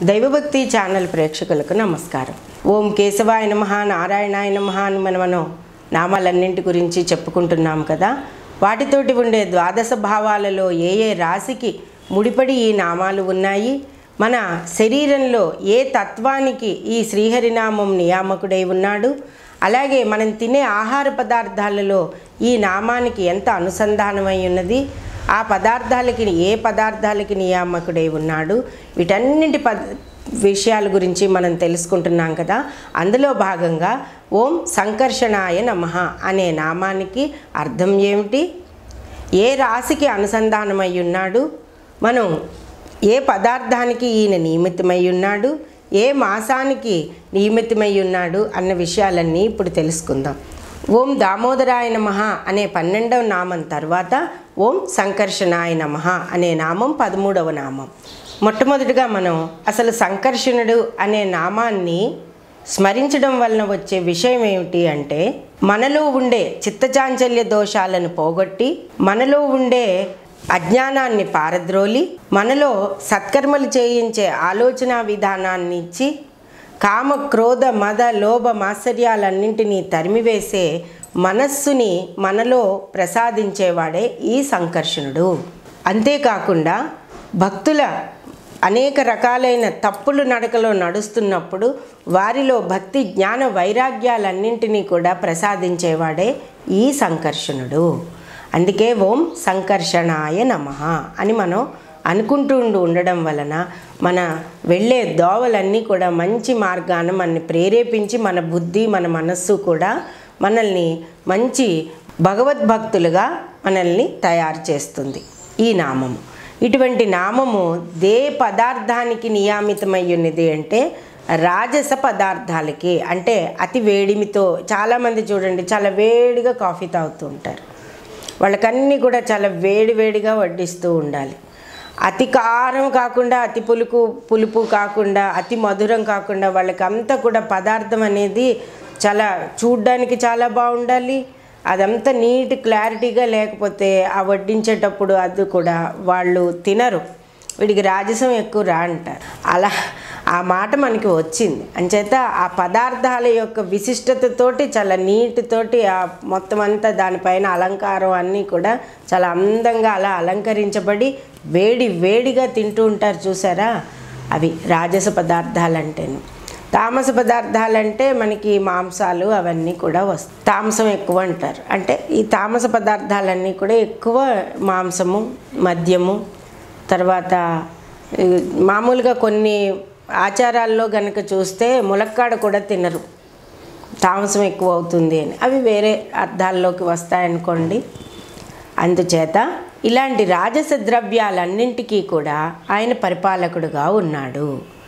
దైవభక్తి ఛానల్ ప్రేక్షకులకు నమస్కారం ఓం కేశవాయ నమ నారాయణాయ నమ అని మనం మనం నామాలన్నింటి గురించి చెప్పుకుంటున్నాం కదా వాటితోటి ఉండే ద్వాదశ భావాలలో ఏ ఏ రాశికి ముడిపడి ఈ నామాలు ఉన్నాయి మన శరీరంలో ఏ తత్వానికి ఈ శ్రీహరినామం నియామకుడై ఉన్నాడు అలాగే మనం తినే ఆహార పదార్థాలలో ఈ నామానికి ఎంత అనుసంధానమై ఉన్నది ఆ పదార్థాలకి ఏ పదార్థాలకి నియామకుడై ఉన్నాడు వీటన్నింటి పద విషయాల గురించి మనం తెలుసుకుంటున్నాం కదా అందులో భాగంగా ఓం సంకర్షణాయ నమః అనే నామానికి అర్థం ఏమిటి ఏ రాశికి అనుసంధానమై ఉన్నాడు మనం ఏ పదార్థానికి ఈయన నియమితమై ఉన్నాడు ఏ మాసానికి నియమితమై ఉన్నాడు అన్న విషయాలన్నీ ఇప్పుడు తెలుసుకుందాం ఓం దామోదరాయ నమః అనే పన్నెండవ నామం తర్వాత ఓం సంకర్షణాయ నమః అనే నామం పదమూడవ నామం మొట్టమొదటిగా మనం అసలు సంకర్షణుడు అనే నామాన్ని స్మరించడం వలన వచ్చే విషయం ఏమిటి అంటే మనలో ఉండే చిత్తచాంచల్య దోషాలను పోగొట్టి మనలో ఉండే అజ్ఞానాన్ని పారద్రోలి మనలో సత్కర్మలు చేయించే ఆలోచన విధానాన్ని ఇచ్చి కామ క్రోధ మద లోభ మాత్సర్యాలన్నింటినీ తరిమివేసే మనస్సుని మనలో ప్రసాదించేవాడే ఈ సంకర్షణుడు అంతేకాకుండా భక్తుల అనేక రకాలైన తప్పులు నడకలో నడుస్తున్నప్పుడు వారిలో భక్తి జ్ఞాన వైరాగ్యాలన్నింటినీ కూడా ప్రసాదించేవాడే ఈ సంకర్షణుడు అందుకే ఓం సంకర్షణాయ నమ అని మనం అనుకుంటూ ఉండి ఉండడం వలన మన వెళ్ళే దోవలన్నీ కూడా మంచి మార్గాన మనని ప్రేరేపించి మన బుద్ధి మన మనస్సు కూడా మనల్ని మంచి భగవద్భక్తులుగా మనల్ని తయారు చేస్తుంది ఈ నామము ఇటువంటి నామము దే పదార్థానికి నియామితమై ఉన్నది అంటే రాజస పదార్థాలకి అంటే అతి వేడిమితో చాలామంది చూడండి చాలా వేడిగా కాఫీ తాగుతూ ఉంటారు వాళ్ళకన్నీ కూడా చాలా వేడి వేడిగా వడ్డిస్తూ ఉండాలి అతి కారం కాకుండా అతి పులుపు పులుపు కాకుండా అతి మధురం కాకుండా వాళ్ళకి అంతా కూడా పదార్థం అనేది చాలా చూడ్డానికి చాలా బాగుండాలి అదంతా నీట్ క్లారిటీగా లేకపోతే ఆ వడ్డించేటప్పుడు అది కూడా వాళ్ళు తినరు వీడికి రాజసం ఎక్కువ రా అంటారు అలా ఆ మాట మనకి వచ్చింది అంచేత ఆ పదార్థాల యొక్క విశిష్టతతోటి చాలా నీటితోటి ఆ మొత్తం అంతా దానిపైన అలంకారం అన్నీ కూడా చాలా అందంగా అలా అలంకరించబడి వేడి వేడిగా తింటూ ఉంటారు చూసారా అవి రాజస పదార్థాలంటేను తామస పదార్థాలంటే మనకి మాంసాలు అవన్నీ కూడా వస్తాయి తామసం ఎక్కువ అంటారు అంటే ఈ తామస పదార్థాలన్నీ కూడా ఎక్కువ మాంసము మద్యము తర్వాత ఈ మామూలుగా కొన్ని ఆచారాల్లో గనక చూస్తే ములక్కాడ కూడా తినరు తామసం ఎక్కువ అవుతుంది అని అవి వేరే అర్థాల్లోకి వస్తాయనుకోండి అందుచేత ఇలాంటి రాజస ద్రవ్యాలన్నింటికీ కూడా ఆయన పరిపాలకుడుగా ఉన్నాడు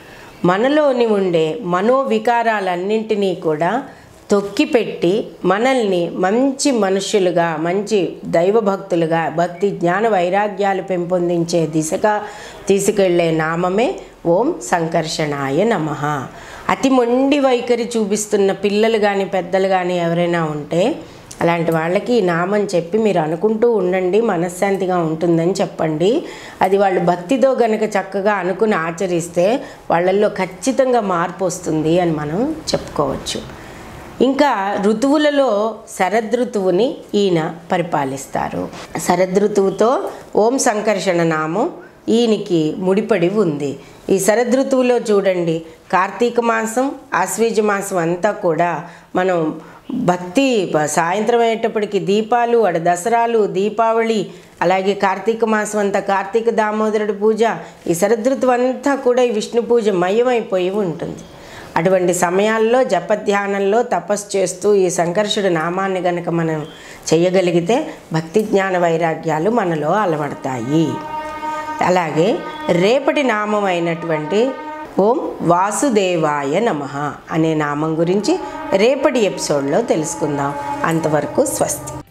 మనలోని ఉండే మనోవికారాలన్నింటినీ కూడా తొక్కిపెట్టి మనల్ని మంచి మనుష్యులుగా మంచి దైవభక్తులుగా భక్తి జ్ఞాన వైరాగ్యాలు పెంపొందించే దిశగా తీసుకెళ్లే నామమే ఓం సంకర్షణాయ నమ అతి మొండి వైఖరి చూపిస్తున్న పిల్లలు కానీ పెద్దలు కానీ ఎవరైనా ఉంటే అలాంటి వాళ్ళకి ఈ నామం చెప్పి మీరు అనుకుంటూ ఉండండి మనశ్శాంతిగా ఉంటుందని చెప్పండి అది వాళ్ళు భక్తితో గనక చక్కగా అనుకుని ఆచరిస్తే వాళ్ళల్లో ఖచ్చితంగా మార్పు వస్తుంది అని మనం చెప్పుకోవచ్చు ఇంకా ఋతువులలో శరదృతువుని ఈయన పరిపాలిస్తారు శరదృతువుతో ఓం సంకర్షణ నామం ఈయనకి ముడిపడి ఉంది ఈ శరదృతువులో చూడండి కార్తీక మాసం ఆశ్వీజ మాసం అంతా కూడా మనం భక్తి సాయంత్రం అయ్యేటప్పటికి దీపాలు అడ దసరాలు దీపావళి అలాగే కార్తీక మాసం అంతా కార్తీక దామోదరుడి పూజ ఈ శరదృతువు అంతా కూడా ఈ విష్ణు పూజ మయమైపోయి ఉంటుంది అటువంటి సమయాల్లో జపధ్యానంలో తపస్సు చేస్తూ ఈ సంకర్షుడు నామాన్ని గనక మనం చేయగలిగితే భక్తి జ్ఞాన వైరాగ్యాలు మనలో అలవడతాయి అలాగే రేపటి నామం అయినటువంటి ఓం వాసుదేవాయ నమ అనే నామం గురించి రేపటి ఎపిసోడ్లో తెలుసుకుందాం అంతవరకు స్వస్తి